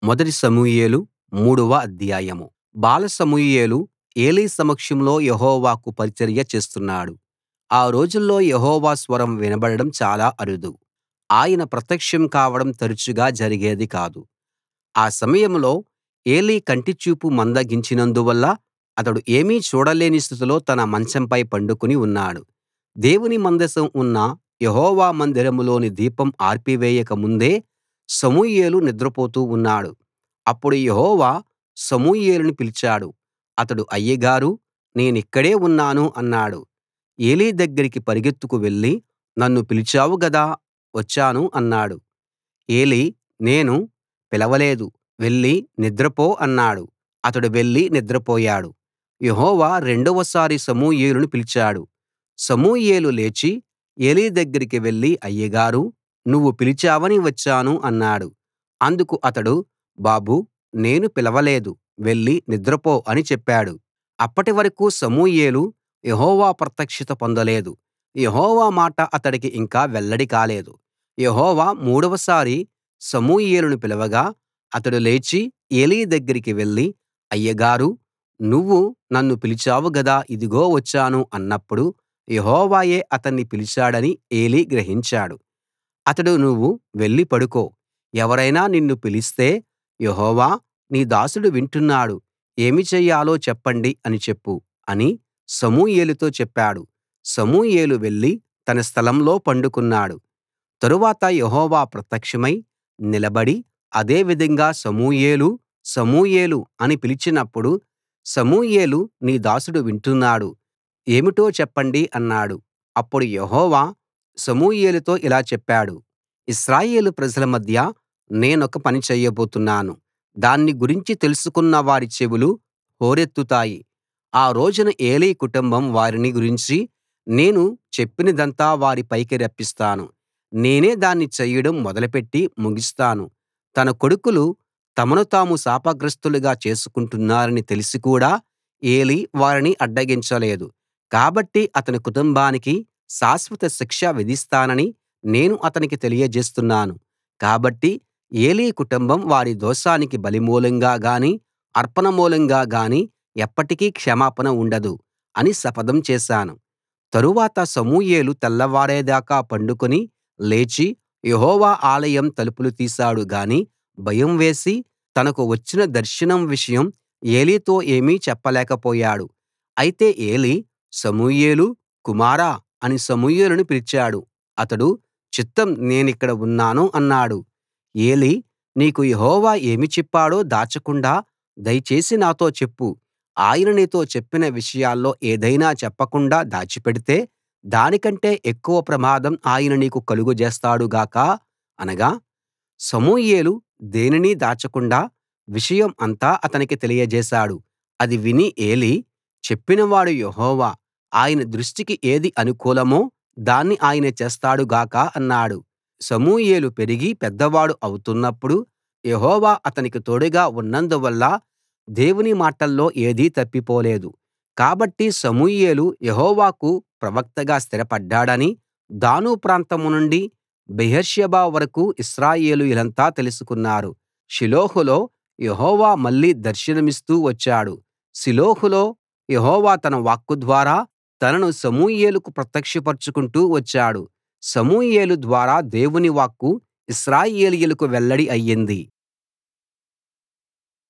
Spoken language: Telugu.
మొదటి సమూయేలు మూడవ అధ్యాయం బాల సమూయేలు ఏలీ సమక్షంలో యెహోవాకు పరిచర్య చేస్తున్నాడు ఆ రోజుల్లో యెహోవా స్వరం వినబడడం చాలా అరుదు ఆయన ప్రత్యక్షం కావడం తరచుగా జరిగేది కాదు ఆ సమయంలో ఏలీ కంటిచూపు మందగించినందువల్ల అతడు ఏమీ చూడలేని స్థితిలో తన మంచంపై పండుకుని ఉన్నాడు దేవుని మందసం ఉన్న యెహోవా మందిరంలోని దీపం ఆర్పివేయక ముందే సమూయేలు నిద్రపోతూ ఉన్నాడు అప్పుడు యెహోవా సమూయేలును పిలిచాడు అతడు అయ్యగారూ నేనిక్కడే ఉన్నాను అన్నాడు ఏలీ దగ్గరికి పరుగెత్తుకు వెళ్లి నన్ను పిలిచావు గదా వచ్చాను అన్నాడు ఏలీ నేను పిలవలేదు వెళ్లి నిద్రపో అన్నాడు అతడు వెళ్లి నిద్రపోయాడు యెహోవా రెండవసారి సమూయేలును పిలిచాడు సమూయేలు లేచి ఏలీ దగ్గరికి వెళ్లి అయ్యగారూ నువ్వు పిలిచావని వచ్చాను అన్నాడు అందుకు అతడు బాబూ నేను పిలవలేదు వెళ్లి నిద్రపో అని చెప్పాడు అప్పటి వరకూ సమూయేలు యెహోవా ప్రత్యక్షత పొందలేదు యెహోవా మాట అతడికి ఇంకా వెల్లడి కాలేదు యెహోవా మూడవసారి సమూయేలును పిలవగా అతడు లేచి ఏలీ దగ్గరికి వెళ్లి అయ్యగారూ నువ్వు నన్ను పిలిచావు గదా ఇదిగో వచ్చాను అన్నప్పుడు యెహోవాయే అతన్ని పిలిచాడని ఏలీ గ్రహించాడు అతడు నువ్వు వెళ్లి పడుకో ఎవరైనా నిన్ను పిలిస్తే యెహోవా నీ దాసుడు వింటున్నాడు ఏమి చెయ్యాలో చెప్పండి అని చెప్పు అని సమూయేలుతో చెప్పాడు సమూయేలు వెళ్లి తన స్థలంలో పండుకున్నాడు తరువాత యెహోవా ప్రత్యక్షమై నిలబడి అదే విధంగా సమూయేలూ సమూయేలు అని పిలిచినప్పుడు సమూయేలు నీ దాసుడు వింటున్నాడు ఏమిటో చెప్పండి అన్నాడు అప్పుడు యెహోవా సమూయేలుతో ఇలా చెప్పాడు ఇశ్రాయేలు ప్రజల మధ్య నేనొక పని చేయబోతున్నాను దాన్ని గురించి తెలుసుకున్న వారి చెవులు హోరెత్తుతాయి ఆ రోజున ఏలీ కుటుంబం వారిని గురించి నేను చెప్పినదంతా వారి పైకి రప్పిస్తాను నేనే దాన్ని చెయ్యడం మొదలుపెట్టి ముగిస్తాను తన కొడుకులు తమను తాము శాపగ్రస్తులుగా చేసుకుంటున్నారని తెలిసి కూడా ఏలీ వారిని అడ్డగించలేదు కాబట్టి అతని కుటుంబానికి శాశ్వత శిక్ష విధిస్తానని నేను అతనికి తెలియజేస్తున్నాను కాబట్టి ఏలీ కుటుంబం వారి దోషానికి బలి మూలంగా గానీ అర్పణ మూలంగా గానీ ఎప్పటికీ క్షమాపణ ఉండదు అని శపథం చేశాను తరువాత సమూయేలు తెల్లవారేదాకా పండుకుని లేచి యెహోవా ఆలయం తలుపులు తీశాడు గాని భయం వేసి తనకు వచ్చిన దర్శనం విషయం ఏలీతో ఏమీ చెప్పలేకపోయాడు అయితే ఏలీ సమూయేలూ కుమారా అని సమూయేలును పిలిచాడు అతడు చిత్తం నేనిక్కడ ఉన్నాను అన్నాడు ఏలీ నీకు యెహోవా ఏమి చెప్పాడో దాచకుండా దయచేసి నాతో చెప్పు ఆయన నీతో చెప్పిన విషయాల్లో ఏదైనా చెప్పకుండా దాచిపెడితే దానికంటే ఎక్కువ ప్రమాదం ఆయన నీకు కలుగజేస్తాడు గాక అనగా సమూయేలు దేనినీ దాచకుండా విషయం అంతా అతనికి తెలియజేశాడు అది విని ఏలీ చెప్పినవాడు యెహోవా ఆయన దృష్టికి ఏది అనుకూలమో దాన్ని ఆయన చేస్తాడు గాక అన్నాడు సమూయేలు పెరిగి పెద్దవాడు అవుతున్నప్పుడు యెహోవా అతనికి తోడుగా ఉన్నందువల్ల దేవుని మాటల్లో ఏదీ తప్పిపోలేదు కాబట్టి సమూయేలు యెహోవాకు ప్రవక్తగా స్థిరపడ్డాడని దాను ప్రాంతం నుండి బెయేర్షెబా వరకూ ఇశ్రాయేలీయులంతా తెలుసుకున్నారు షిలోహులో యెహోవా మళ్ళీ దర్శనమిస్తూ వచ్చాడు షిలోహులో యెహోవా తన వాక్కు ద్వారా తనను సమూయేలుకు ప్రత్యక్షపరచుకుంటూ వచ్చాడు సమూయేలు ద్వారా దేవుని వాక్కు ఇశ్రాయేలీయులకు వెల్లడి అయ్యింది